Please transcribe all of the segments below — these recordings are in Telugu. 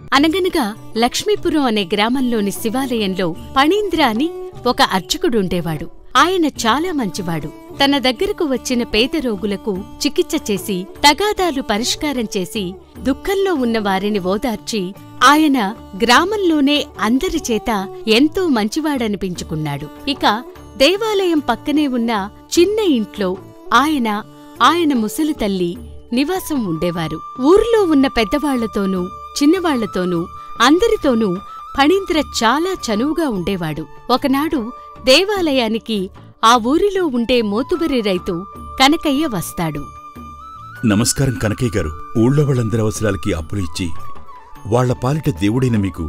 అనగనగా లక్ష్మీపురం అనే గ్రామంలోని శివాలయంలో పణీంద్ర అని ఒక అర్చకుడుండేవాడు ఆయన చాలా మంచివాడు తన దగ్గరకు వచ్చిన పేద రోగులకు చికిత్స చేసి తగాదాలు పరిష్కారం చేసి దుఃఖంలో ఉన్న వారిని ఓదార్చి ఆయన గ్రామంలోనే అందరి చేత ఎంతో మంచివాడనిపించుకున్నాడు ఇక దేవాలయం పక్కనే ఉన్న చిన్న ఇంట్లో ఆయన ఆయన ముసలి తల్లి నివాసం ఉండేవారు ఊర్లో ఉన్న పెద్దవాళ్లతోనూ చిన్నవాళ్లతోనూ అందరితోనూ ఫణీంద్ర చాలా చనువుగా ఉండేవాడు ఒకనాడు దేవాలయానికి ఆ ఊరిలో ఉండే మోతుబరి రైతు కనకయ్య వస్తాడు నమస్కారం కనకయ్య గారు ఊళ్ళో వాళ్ళందరి అవసరాలకి అప్పులు ఇచ్చి వాళ్ల పాలిట దేవుడైన మీకు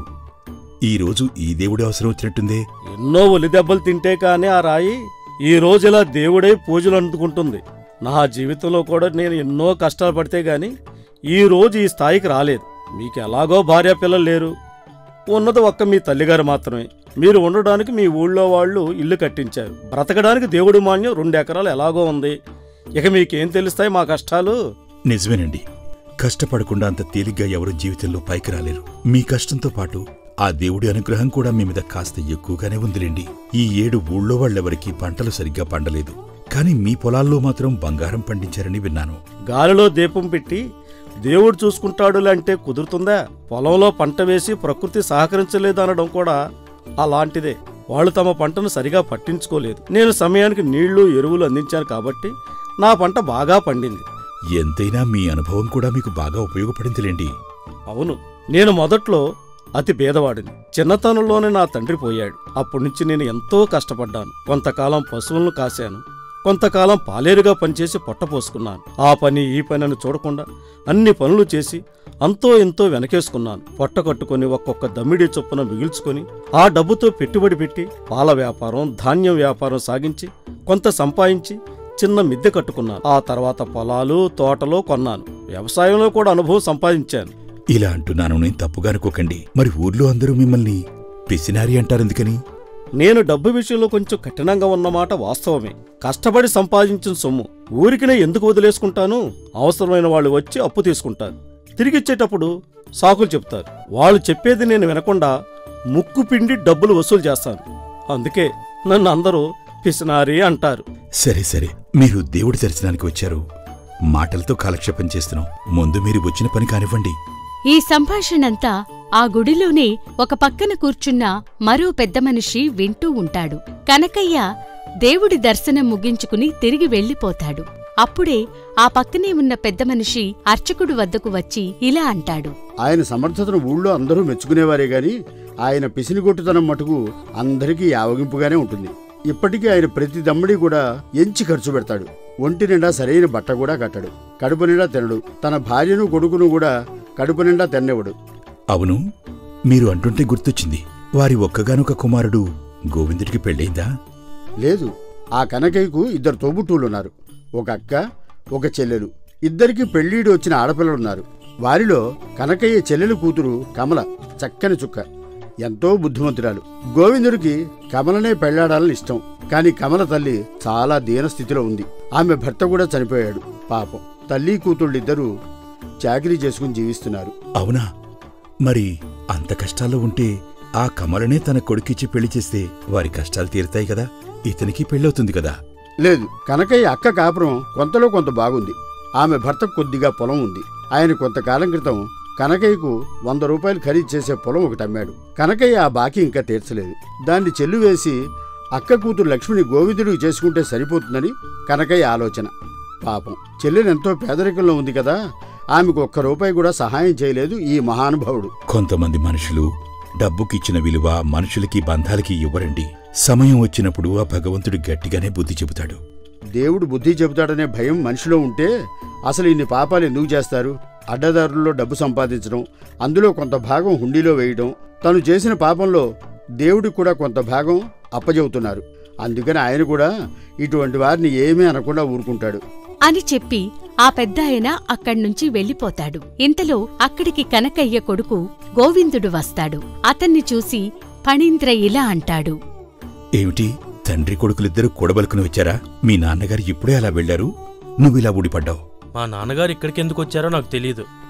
ఈ రోజు ఈ దేవుడి అవసరం వచ్చినట్టుందే ఎన్నో ఒలి దెబ్బలు తింటే కానీ ఆ రాయి ఈ రోజు ఇలా దేవుడే పూజలు అందుకుంటుంది నా జీవితంలో కూడా నేను ఎన్నో కష్టాలు పడితే గాని ఈ రోజు ఈ స్థాయికి రాలేదు మీకు ఎలాగో భార్య పిల్లలు లేరు ఉన్నది ఒక్క మీ తల్లిగారు మాత్రమే మీరు ఉండడానికి మీ ఊళ్ళో వాళ్ళు ఇల్లు కట్టించారు బ్రతకడానికి దేవుడి మాన్యం రెండు ఎకరాలు ఎలాగో ఉంది ఇక మీకేం తెలుస్తాయి మా కష్టాలు నిజమేనండి కష్టపడకుండా అంత తేలిగ్గా ఎవరు జీవితంలో పైకి రాలేరు మీ కష్టంతో పాటు ఆ దేవుడి అనుగ్రహం కూడా మీ మీద కాస్త ఎక్కువగానే ఉందిలేండి ఈ ఏడు ఊళ్ళో వాళ్ళెవరికీ పంటలు సరిగ్గా పండలేదు కాని మీ పొలాల్లో మాత్రం బంగారం పండించారని విన్నాను గాలిలో దీపం పెట్టి దేవుడు చూసుకుంటాడు అంటే కుదురుతుందా పొలంలో పంట వేసి ప్రకృతి సహకరించలేదు అనడం కూడా అలాంటిదే వాళ్ళు తమ పంటను సరిగా పట్టించుకోలేదు నేను సమయానికి నీళ్లు ఎరువులు అందించాను కాబట్టి నా పంట బాగా పండింది ఎంతైనా మీ అనుభవం కూడా మీకు బాగా ఉపయోగపడిందిలేండి అవును నేను మొదట్లో అతి పేదవాడిని చిన్నతనంలోనే నా తండ్రి పోయాడు అప్పటి నుంచి నేను ఎంతో కష్టపడ్డాను కొంతకాలం పశువులను కాశాను కొంతకాలం పాలేరుగా పనిచేసి పొట్ట పోసుకున్నాను ఆ పని ఈ పని అని చూడకుండా అన్ని పనులు చేసి అంతో ఎంతో వెనకేసుకున్నాను పొట్ట కట్టుకొని ఒక్కొక్క దమ్మిడి చొప్పున మిగిల్చుకొని ఆ డబ్బుతో పెట్టుబడి పెట్టి పాల వ్యాపారం ధాన్యం వ్యాపారం సాగించి కొంత సంపాదించి చిన్న మిద్దె కట్టుకున్నాను ఆ తర్వాత పొలాలు తోటలు కొన్నాను వ్యవసాయంలో కూడా అనుభవం సంపాదించాను ఇలా అంటున్నాను నేను తప్పుగా అనుకోకండి మరి ఊర్లో అందరూ మిమ్మల్ని పిసినారి అంటారెందుకని నేను డబ్బు విషయంలో కొంచెం కఠినంగా ఉన్నమాట వాస్తవమే కష్టపడి సంపాదించిన సొమ్ము ఊరికినే ఎందుకు వదిలేసుకుంటాను అవసరమైన వాళ్ళు వచ్చి అప్పు తీసుకుంటారు తిరిగిచ్చేటప్పుడు సాకులు చెప్తారు వాళ్ళు చెప్పేది నేను వినకుండా ముక్కు పిండి డబ్బులు వసూలు చేస్తాను అందుకే నన్ను అందరూ పిసినారి అంటారు సరే సరే మీరు దేవుడి దర్శనానికి వచ్చారు మాటలతో కాలక్షేపం చేస్తున్నాం ముందు మీరు వచ్చిన పని కానివ్వండి ఈ సంభాషణంతా ఆ గుడిలోనే ఒక పక్కన కూర్చున్న మరో పెద్ద మనిషి వింటూ ఉంటాడు కనకయ్య దేవుడి దర్శనం ముగించుకుని తిరిగి వెళ్ళిపోతాడు అప్పుడే ఆ పక్కనే ఉన్న పెద్ద మనిషి అర్చకుడు వద్దకు వచ్చి ఇలా అంటాడు ఆయన సమర్థతను ఊళ్ళో అందరూ మెచ్చుకునేవారే గాని ఆయన పిసినిగొట్టుతనం మటుకు అందరికీ యావగింపుగానే ఉంటుంది ఇప్పటికీ ఆయన ప్రతి దమ్ముడి కూడా ఎంచి ఖర్చు పెడతాడు ఒంటి నిండా సరైన బట్ట కూడా కట్టడు కడుపు నిండా తినడు తన భార్యను కొడుకును కూడా కడుపు నిండా తిన్నివ్వడు అవును మీరు అంటుంటే గుర్తొచ్చింది వారి ఒక్కగానొక కుమారుడు గోవిందుడికి పెళ్ళైందా లేదు ఆ కనకయ్యకు ఇద్దరు తోబుట్టువులున్నారు ఒక అక్క ఒక చెల్లెలు ఇద్దరికి పెళ్ళీడు వచ్చిన ఆడపిల్లలున్నారు వారిలో కనకయ్య చెల్లెలు కూతురు కమల చక్కని చుక్క ఎంతో బుద్ధిమంతురాలు గోవిందుడికి కమలనే పెళ్లాడాలని ఇష్టం కాని కమల తల్లి చాలా దీనస్థితిలో ఉంది ఆమె భర్త కూడా చనిపోయాడు పాపం తల్లి కూతుళ్ళిద్దరూ చాకిరీ చేసుకుని జీవిస్తున్నారు అవునా మరి అంత కష్టాల్లో ఉంటే ఆ కమలనే తన కొడుకిచ్చి పెళ్లి చేస్తే వారి కష్టాలు తీరుతాయి కదా ఇతనికి పెళ్ళవుతుంది కదా లేదు కనకయ్య అక్క కాపురం కొంతలో కొంత బాగుంది ఆమె భర్త కొద్దిగా పొలం ఉంది ఆయన కొంతకాలం క్రితం కనకయ్యకు వంద రూపాయలు ఖరీదు చేసే పొలం ఒకటి అమ్మాడు కనకయ్య ఆ బాకీ ఇంకా తీర్చలేదు దాన్ని చెల్లు వేసి అక్క కూతురు లక్ష్మిని గోవిందుడికి చేసుకుంటే సరిపోతుందని కనకయ్య ఆలోచన పాపం చెల్లెలు ఎంతో పేదరికంలో ఉంది కదా ఆమెకు ఒక్క రూపాయి కూడా సహాయం చేయలేదు ఈ మహానుభావుడు కొంతమంది మనుషులు డబ్బుకిచ్చిన విలువ మనుషులకి బంధాలకి ఇవ్వరండి సమయం వచ్చినప్పుడు ఆ భగవంతుడు గట్టిగానే బుద్ధి చెబుతాడు దేవుడు బుద్ధి చెబుతాడనే భయం మనిషిలో ఉంటే అసలు ఇన్ని పాపాలు ఎందుకు చేస్తారు అడ్డదారుల్లో డబ్బు సంపాదించడం అందులో కొంత భాగం హుండీలో వేయడం తను చేసిన పాపంలో దేవుడికి కూడా కొంత భాగం అప్పజెబుతున్నారు అందుకని ఆయన కూడా ఇటువంటి వారిని ఏమీ అనకుండా ఊరుకుంటాడు అని చెప్పి ఆ పెద్దాయన అక్కడ్నుంచి వెళ్ళిపోతాడు ఇంతలో అక్కడికి కనకయ్య కొడుకు గోవిందుడు వస్తాడు అతన్ని చూసి ఫణీంద్ర ఇలా అంటాడు ఏమిటి తండ్రి కొడుకులిద్దరూ కూడబలుకుని వచ్చారా మీ నాన్నగారు ఇప్పుడే అలా వెళ్లారు నువ్విలా ఊడిపడ్డావు మా నాన్నగారు ఇక్కడికి ఎందుకు వచ్చారో నాకు తెలియదు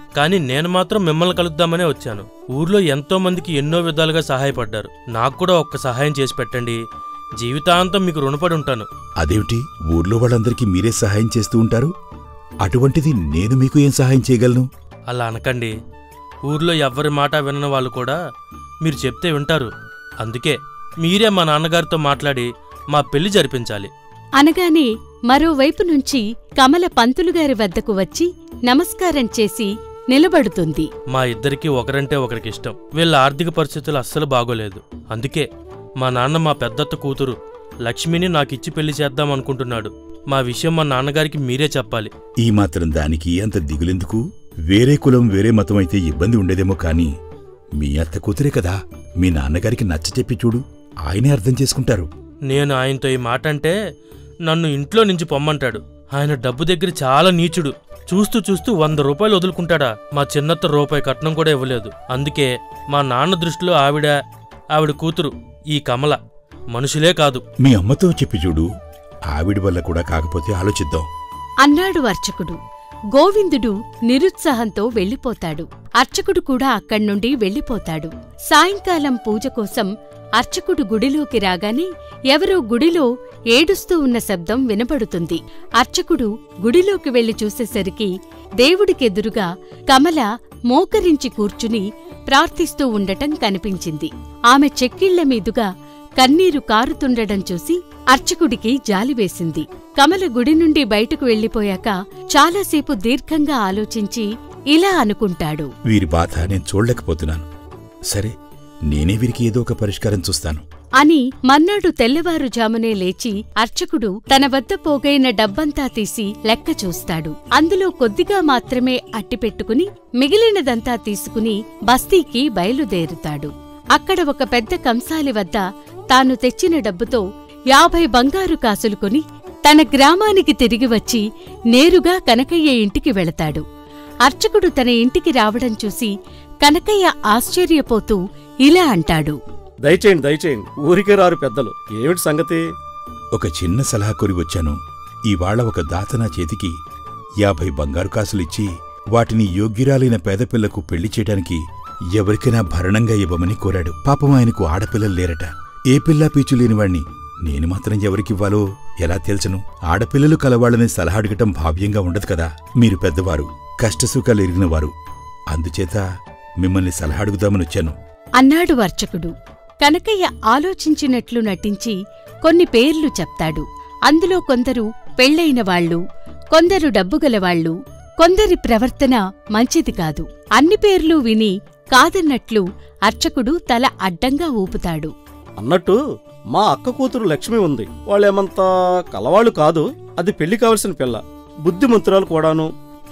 కానీ నేను మాత్రం మిమ్మల్ని కలుద్దామనే వచ్చాను ఊర్లో ఎంతో మందికి ఎన్నో విధాలుగా సహాయపడ్డారు నాకు కూడా ఒక్క సహాయం చేసి పెట్టండి జీవితాంతం మీకు రుణపడి ఉంటాను అదేమిటి ఊర్లో వాళ్ళందరికీ మీరే సహాయం చేస్తూ ఉంటారు అటువంటిది నేను మీకు ఏం సహాయం చేయగలను అలా అనకండి ఊర్లో ఎవ్వరి మాట వినని వాళ్ళు కూడా మీరు చెప్తే వింటారు అందుకే మీరే మా నాన్నగారితో మాట్లాడి మా పెళ్లి జరిపించాలి అనగానే మరోవైపు నుంచి కమల పంతులుగారి వద్దకు వచ్చి నమస్కారం చేసి నిలబడుతుంది మా ఇద్దరికి ఒకరంటే ఒకరికి ఇష్టం వీళ్ళ ఆర్థిక పరిస్థితులు అస్సలు బాగోలేదు అందుకే మా నాన్న మా పెద్దత్త కూతురు లక్ష్మిని నాకిచ్చి పెళ్లి చేద్దాం అనుకుంటున్నాడు మా విషయం మా నాన్నగారికి మీరే చెప్పాలి ఈ మాత్రం దానికి అంత దిగులెందుకు వేరే కులం వేరే మతం అయితే ఇబ్బంది ఉండేదేమో కాని మీ అత్త కూతురే కదా మీ నాన్నగారికి నచ్చ చెప్పి చూడు ఆయనే అర్థం చేసుకుంటారు నేను ఆయనతో ఈ మాట అంటే నన్ను ఇంట్లో నుంచి పొమ్మంటాడు ఆయన డబ్బు దగ్గర చాలా నీచుడు చూస్తూ చూస్తూ వంద రూపాయలు వదులుకుంటాడా మా చిన్నత్త రూపాయి కట్నం కూడా ఇవ్వలేదు అందుకే మా నాన్న దృష్టిలో ఆవిడ ఆవిడ కూతురు ఈ కమల మనుషులే కాదు మీ అమ్మతో చెప్పి చూడు ఆవిడి వల్ల కూడా కాకపోతే ఆలోచిద్దాం అన్నాడు అర్చకుడు గోవిందుడు నిరుత్సాహంతో వెళ్ళిపోతాడు అర్చకుడు కూడా అక్కడ్నుండి వెళ్ళిపోతాడు సాయంకాలం పూజ కోసం అర్చకుడు గుడిలోకి రాగానే ఎవరో గుడిలో ఏడుస్తూ ఉన్న శబ్దం వినబడుతుంది అర్చకుడు గుడిలోకి వెళ్లి చూసేసరికి దేవుడికెదురుగా కమల మోకరించి కూర్చుని ప్రార్థిస్తూ ఉండటం కనిపించింది ఆమె చెక్కిళ్ల మీదుగా కన్నీరు కారుతుండడం చూసి అర్చకుడికి జాలివేసింది కమల గుడి నుండి బయటకు వెళ్లిపోయాక చాలాసేపు దీర్ఘంగా ఆలోచించి ఇలా అనుకుంటాడు వీరి బాధ నేను చూడలేకపోతున్నాను సరే నేనే వీరికి ఏదో ఒక పరిష్కారం చూస్తాను అని మర్నాడు తెల్లవారుజామునే లేచి అర్చకుడు తన వద్ద పోగైన డబ్బంతా తీసి లెక్క చూస్తాడు అందులో కొద్దిగా మాత్రమే అట్టిపెట్టుకుని మిగిలినదంతా తీసుకుని బస్తీకి బయలుదేరుతాడు అక్కడ ఒక పెద్ద కంసాలి వద్ద తాను తెచ్చిన డబ్బుతో యాభై బంగారు కాసులు కొని తన గ్రామానికి తిరిగి వచ్చి నేరుగా కనకయ్య ఇంటికి వెళతాడు అర్చకుడు తన ఇంటికి రావడం చూసి కనకయ్య ఆశ్చర్యపోతూ ఇలా అంటాడు దయచేయండి దయచేయండి ఊరికే రారు పెద్దలు ఏమిటి సంగతి ఒక చిన్న సలహా కోరి వచ్చాను ఇవాళ ఒక దాత నా చేతికి యాభై బంగారు కాసులిచ్చి వాటిని యోగ్యురాలైన పేదపిల్లకు పెళ్లి చేయడానికి ఎవరికైనా భరణంగా ఇవ్వమని కోరాడు పాపం ఆయనకు ఆడపిల్లలు లేరట ఏ పిల్లా పీచు లేనివాణ్ణి నేను మాత్రం ఎవరికివ్వాలో ఎలా తెలుసను ఆడపిల్లలు కలవాళ్ళని సలహా అడగటం భావ్యంగా ఉండదు కదా మీరు పెద్దవారు కష్టసుఖాలు ఎరిగినవారు అందుచేత మిమ్మల్ని సలహా అడుగుదామని వచ్చాను అన్నాడు అర్చకుడు కనకయ్య ఆలోచించినట్లు నటించి కొన్ని పేర్లు చెప్తాడు అందులో కొందరు పెళ్ళైన వాళ్ళు కొందరు డబ్బుగలవాళ్ళు కొందరి ప్రవర్తన మంచిది కాదు అన్ని పేర్లు విని కాదన్నట్లు అర్చకుడు తల అడ్డంగా ఊపుతాడు అన్నట్టు మా అక్క కూతురు లక్ష్మి ఉంది వాళ్ళేమంతా కలవాళ్ళు కాదు అది పెళ్లి కావలసిన పిల్ల బుద్ధిమంతురాలు కూడాను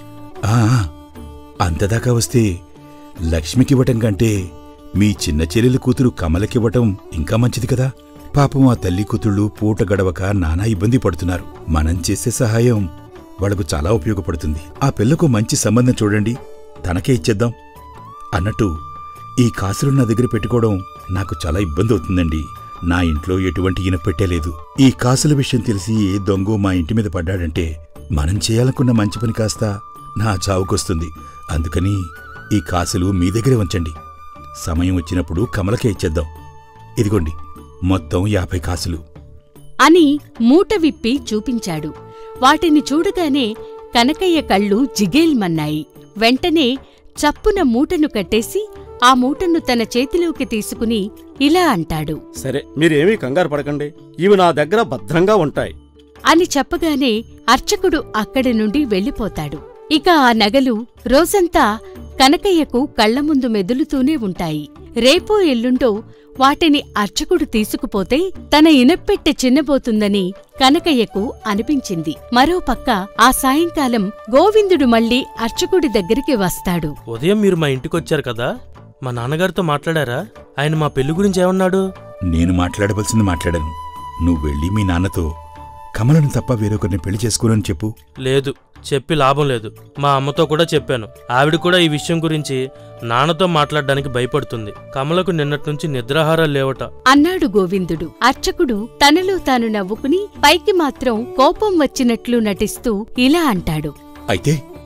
ఆ అంతదాకా వస్తే లక్ష్మికివ్వటం కంటే మీ చిన్న చెల్లెలి కూతురు కమలకివ్వటం ఇంకా మంచిది కదా పాపం ఆ తల్లి కూతుళ్ళు పూట గడవక నానా ఇబ్బంది పడుతున్నారు మనం చేసే సహాయం వాళ్లకు చాలా ఉపయోగపడుతుంది ఆ పిల్లకు మంచి సంబంధం చూడండి తనకే ఇచ్చేద్దాం అన్నట్టు ఈ కాసులు నా దగ్గర పెట్టుకోవడం నాకు చాలా ఇబ్బంది అవుతుందండి నా ఇంట్లో ఎటువంటి ఈయన పెట్టలేదు ఈ కాసుల విషయం తెలిసి ఏ దొంగో మా ఇంటి మీద పడ్డాడంటే మనం చేయాలనుకున్న మంచి పని కాస్త నా చావుకొస్తుంది అందుకని ఈ కాసులు మీ దగ్గరే ఉంచండి సమయం వచ్చినప్పుడు కమలకే ఇచ్చేద్దాం ఇదిగోండి మొత్తం యాభై కాసులు అని మూట విప్పి చూపించాడు వాటిని చూడగానే కనకయ్య కళ్ళు జిగేల్మన్నాయి వెంటనే చప్పున మూటను కట్టేసి ఆ మూటను తన చేతిలోకి తీసుకుని ఇలా అంటాడు సరే మీరేమీ కంగారు పడకండి ఇవి నా దగ్గర భద్రంగా ఉంటాయి అని చెప్పగానే అర్చకుడు అక్కడి నుండి వెళ్ళిపోతాడు ఇక ఆ నగలు రోజంతా కనకయ్యకు కళ్ల ముందు మెదులుతూనే ఉంటాయి రేపో ఎల్లుండో వాటిని అర్చకుడు తీసుకుపోతే తన ఇనప్పెట్టె చిన్నబోతుందని కనకయ్యకు అనిపించింది మరోపక్క ఆ సాయంకాలం గోవిందుడు మళ్ళీ అర్చకుడి దగ్గరికి వస్తాడు ఉదయం మీరు మా ఇంటికొచ్చారు కదా మా నాన్నగారితో మాట్లాడారా ఆయన మా పెళ్లి గురించి ఏమన్నాడు నేను మాట్లాడవలసింది మాట్లాడాను నువ్వు వెళ్ళి మీ నాన్నతో కమలను తప్ప వేరొకరిని పెళ్లి చేసుకోనని చెప్పు లేదు చెప్పి లాభం లేదు మా అమ్మతో కూడా చెప్పాను ఆవిడ కూడా ఈ విషయం గురించి నాన్నతో మాట్లాడడానికి భయపడుతుంది కమలకు నిన్నటి నుంచి నిద్రాహారాలు లేవట అన్నాడు గోవిందుడు అర్చకుడు తనలో తాను నవ్వుకుని పైకి మాత్రం కోపం వచ్చినట్లు నటిస్తూ ఇలా అంటాడు అయితే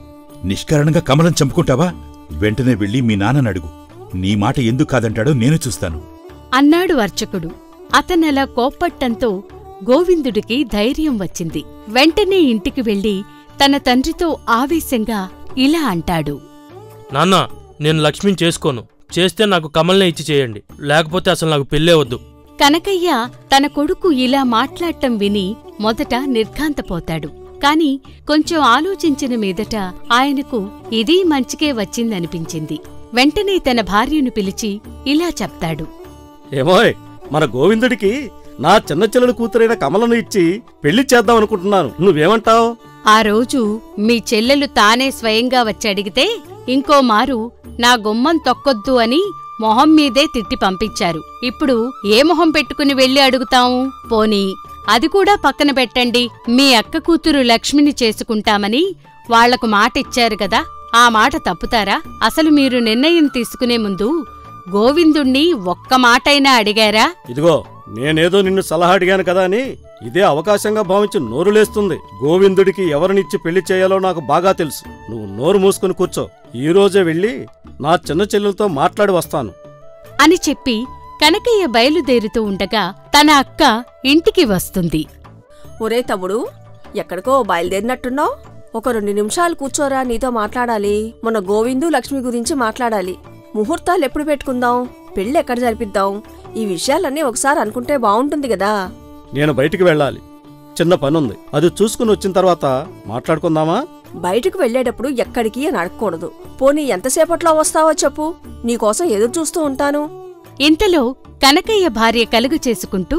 నిష్కారణంగా కమలం చంపుకుంటావా వెంటనే వెళ్ళి మీ నాన్నని అడుగు నీ మాట ఎందుకు కాదంటాడో నేను చూస్తాను అన్నాడు అర్చకుడు అతనలా కోప్పట్టంతో గోవిందుడికి ధైర్యం వచ్చింది వెంటనే ఇంటికి వెళ్ళి తన తండ్రితో ఆవేశంగా ఇలా అంటాడు నాన్న నేను లక్ష్మిని చేసుకోను చేస్తే నాకు కమల్నే ఇచ్చి చేయండి లేకపోతే అసలు నాకు పెళ్ళే వద్దు కనకయ్య తన కొడుకు ఇలా మాట్లాడటం విని మొదట నిర్ఘాంతపోతాడు కాని కొంచెం ఆలోచించిన మీదట ఆయనకు ఇదీ మంచికే వచ్చిందనిపించింది వెంటనే తన భార్యను పిలిచి ఇలా చెప్తాడు ఏమోయ్ మన గోవిందుడికి నా చిన్న చెల్లెలు కూతురైన కమలను ఇచ్చి పెళ్లి చేద్దాం అనుకుంటున్నాను నువ్వేమంటావ్ ఆ రోజు మీ చెల్లెలు తానే స్వయంగా వచ్చి అడిగితే ఇంకో మారు నా గుమ్మం తొక్కొద్దు అని మొహం మీదే తిట్టి పంపించారు ఇప్పుడు ఏ మొహం పెట్టుకుని వెళ్ళి అడుగుతాము పోనీ అది కూడా పక్కన పెట్టండి మీ అక్క కూతురు లక్ష్మిని చేసుకుంటామని వాళ్లకు మాట ఇచ్చారు కదా ఆ మాట తప్పుతారా అసలు మీరు నిర్ణయం తీసుకునే ముందు గోవిందుణ్ణి ఒక్క మాటైనా అడిగారా ఇదిగో నేనేదో నిన్ను సలహా అడిగాను కదా అని ఇదే అవకాశంగా భావించి నోరు లేస్తుంది గోవిందుడికి ఎవరినిచ్చి పెళ్లి చేయాలో నాకు బాగా తెలుసు నువ్వు నోరు మూసుకుని కూర్చో ఈ రోజే వెళ్ళి నా చిన్న చెల్లెలతో మాట్లాడి వస్తాను అని చెప్పి కనకయ్య బయలుదేరుతూ ఉండగా తన అక్క ఇంటికి వస్తుంది ఒరే తమ్ముడు ఎక్కడికో బయలుదేరినట్టున్నావు ఒక రెండు నిమిషాలు కూర్చోరా నీతో మాట్లాడాలి మన గోవిందు లక్ష్మి గురించి మాట్లాడాలి ముహూర్తాలు ఎప్పుడు పెట్టుకుందాం పెళ్ళి ఎక్కడ జరిపిద్దాం ఈ విషయాలన్నీ ఒకసారి అనుకుంటే బాగుంటుంది కదా నేను బయటికి వెళ్ళాలి చిన్న పనుంది అది చూసుకుని వచ్చిన తర్వాత మాట్లాడుకుందామా బయటకు వెళ్ళేటప్పుడు ఎక్కడికి అని అడగకూడదు పోనీ ఎంతసేపట్లో వస్తావో చెప్పు నీకోసం ఎదురు చూస్తూ ఉంటాను ఇంతలో కనకయ్య భార్య కలుగు చేసుకుంటూ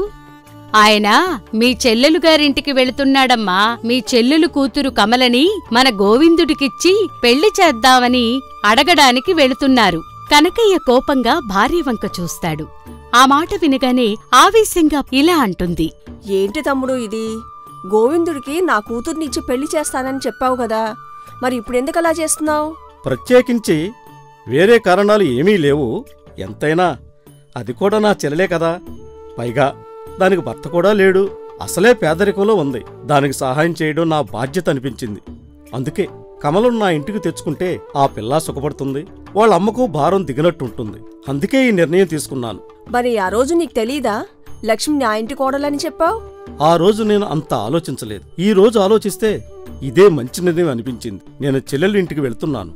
ఆయన మీ చెల్లెలు గారింటికి వెళుతున్నాడమ్మా మీ చెల్లెలు కూతురు కమలని మన గోవిందుడికిచ్చి పెళ్లి చేద్దామని అడగడానికి వెళుతున్నారు కనకయ్య కోపంగా భార్య వంక చూస్తాడు ఆ మాట వినగానే ఆవేశంగా ఇలా అంటుంది ఏంటి తమ్ముడు ఇది గోవిందుడికి నా కూతుర్నిచ్చి పెళ్లి చేస్తానని చెప్పావు కదా మరి ఇప్పుడెందుకు అలా చేస్తున్నావు ప్రత్యేకించి వేరే కారణాలు ఏమీ లేవు ఎంతైనా అది కూడా నా చెల్లెలే కదా పైగా దానికి భర్త కూడా లేడు అసలే పేదరికంలో ఉంది దానికి సహాయం చేయడం నా బాధ్యత అనిపించింది అందుకే కమలను నా ఇంటికి తెచ్చుకుంటే ఆ పిల్ల సుఖపడుతుంది వాళ్ళ అమ్మకు భారం దిగినట్టుంటుంది అందుకే ఈ నిర్ణయం తీసుకున్నాను మరి ఆ రోజు నీకు తెలీదా లక్ష్మి నా ఇంటి కోడలని చెప్పావు ఆ రోజు నేను అంత ఆలోచించలేదు ఈ రోజు ఆలోచిస్తే ఇదే మంచి నిర్ణయం అనిపించింది నేను చెల్లెలు ఇంటికి వెళ్తున్నాను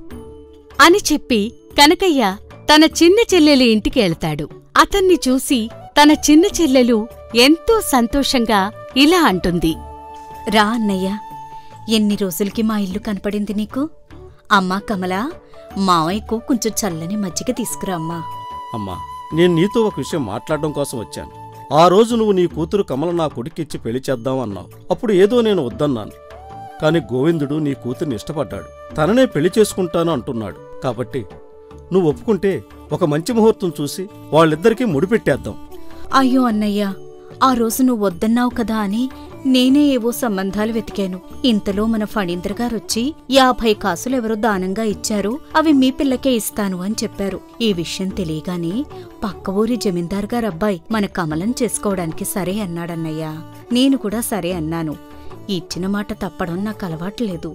అని చెప్పి కనకయ్య తన చిన్న చెల్లెలి ఇంటికి వెళ్తాడు అతన్ని చూసి తన చిన్న చెల్లెలు ఎంతో సంతోషంగా ఇలా అంటుంది రా అన్నయ్య ఎన్ని రోజులకి మా ఇల్లు కనపడింది నీకు అమ్మా కమలా మావయ్యకు కొంచెం చల్లని మజ్జిగ తీసుకురా అమ్మా అమ్మా నేను నీతో ఒక విషయం మాట్లాడడం కోసం వచ్చాను ఆ రోజు నువ్వు నీ కూతురు కమల నా కొడుకిచ్చి పెళ్లి చేద్దాం అన్నావు అప్పుడు ఏదో నేను వద్దన్నాను కాని గోవిందుడు నీ కూతుర్ని ఇష్టపడ్డాడు తననే పెళ్లి చేసుకుంటాను అంటున్నాడు కాబట్టి నువ్వు ఒప్పుకుంటే ఒక మంచి ముహూర్తం చూసి వాళ్ళిద్దరికీ ముడిపెట్టేద్దాం అయ్యో అన్నయ్య ఆ రోజు నువ్వు వద్దన్నావు కదా అని నేనే ఏవో సంబంధాలు వెతికాను ఇంతలో మన ఫణీంద్ర గారొచ్చి యాభై కాసులెవరో దానంగా ఇచ్చారు అవి మీ పిల్లకే ఇస్తాను అని చెప్పారు ఈ విషయం తెలియగానే పక్క ఊరి జమీందార్ గారు అబ్బాయి మన కమలం చేసుకోవడానికి సరే అన్నాడన్నయ్య నేను కూడా సరే అన్నాను ఇచ్చిన మాట తప్పడం నాకు అలవాట్లేదు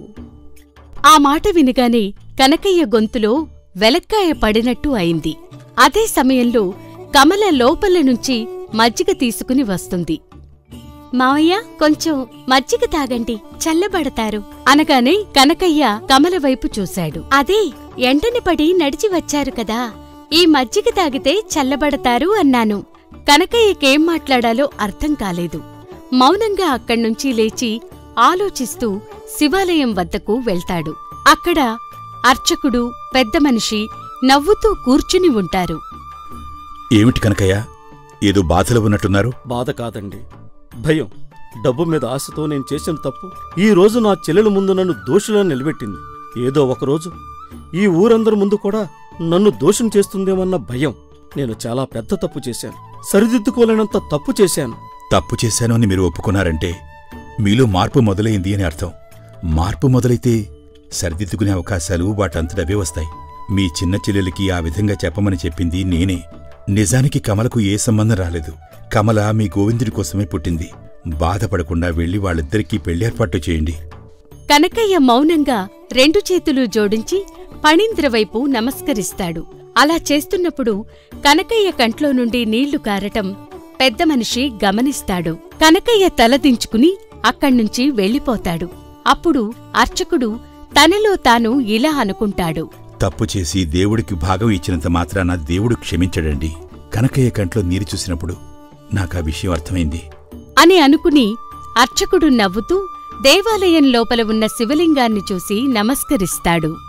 ఆ మాట వినగానే కనకయ్య గొంతులో వెలక్కాయ పడినట్టు అయింది అదే సమయంలో కమల లోపల నుంచి మజ్జిగ తీసుకుని వస్తుంది మావయ్య కొంచెం మజ్జిగ తాగండి చల్లబడతారు అనగానే కనకయ్య కమల వైపు చూశాడు అదే ఎండని పడి నడిచి వచ్చారు కదా ఈ మజ్జిగ తాగితే చల్లబడతారు అన్నాను కనకయ్యకేం మాట్లాడాలో అర్థం కాలేదు మౌనంగా అక్కడ్నుంచి లేచి ఆలోచిస్తూ శివాలయం వద్దకు వెళ్తాడు అక్కడ అర్చకుడు పెద్ద మనిషి నవ్వుతూ కూర్చుని ఉంటారు ఏమిటి కనకయ్య ఏదో బాధలో ఉన్నట్టున్నారు బాధ కాదండి భయం డబ్బు మీద ఆశతో నేను చేసిన తప్పు ఈ రోజు నా చెల్లెల ముందు నన్ను దోషులను నిలబెట్టింది ఏదో ఒకరోజు ఈ ఊరందరి ముందు కూడా నన్ను దోషం చేస్తుందేమన్న భయం నేను చాలా పెద్ద తప్పు చేశాను సరిదిద్దుకోలేనంత తప్పు చేశాను తప్పు చేశాను అని మీరు ఒప్పుకున్నారంటే మీలో మార్పు మొదలైంది అని అర్థం మార్పు మొదలైతే సరిదిద్దుకునే అవకాశాలు వాటంతటవే వస్తాయి మీ చిన్న చెల్లెలికి ఆ విధంగా చెప్పమని చెప్పింది నేనే నిజానికి కమలకు ఏ సంబంధం రాలేదు కమల మీ గోవిందుడి కోసమే పుట్టింది బాధపడకుండా వెళ్ళి వాళ్ళిద్దరికీ పెళ్లి ఏర్పాటు చేయండి కనకయ్య మౌనంగా రెండు చేతులు జోడించి ఫణీంద్ర వైపు నమస్కరిస్తాడు అలా చేస్తున్నప్పుడు కనకయ్య కంట్లో నుండి నీళ్లు కారటం పెద్ద మనిషి గమనిస్తాడు కనకయ్య తలదించుకుని అక్కడ్నుంచి వెళ్ళిపోతాడు అప్పుడు అర్చకుడు తనలో తాను ఇలా అనుకుంటాడు తప్పు చేసి దేవుడికి భాగం ఇచ్చినంత మాత్రాన దేవుడు క్షమించడండి కనకయ్య కంట్లో నీరు చూసినప్పుడు నాకా విషయం అర్థమైంది అని అనుకుని అర్చకుడు నవ్వుతూ దేవాలయం లోపల ఉన్న శివలింగాన్ని చూసి నమస్కరిస్తాడు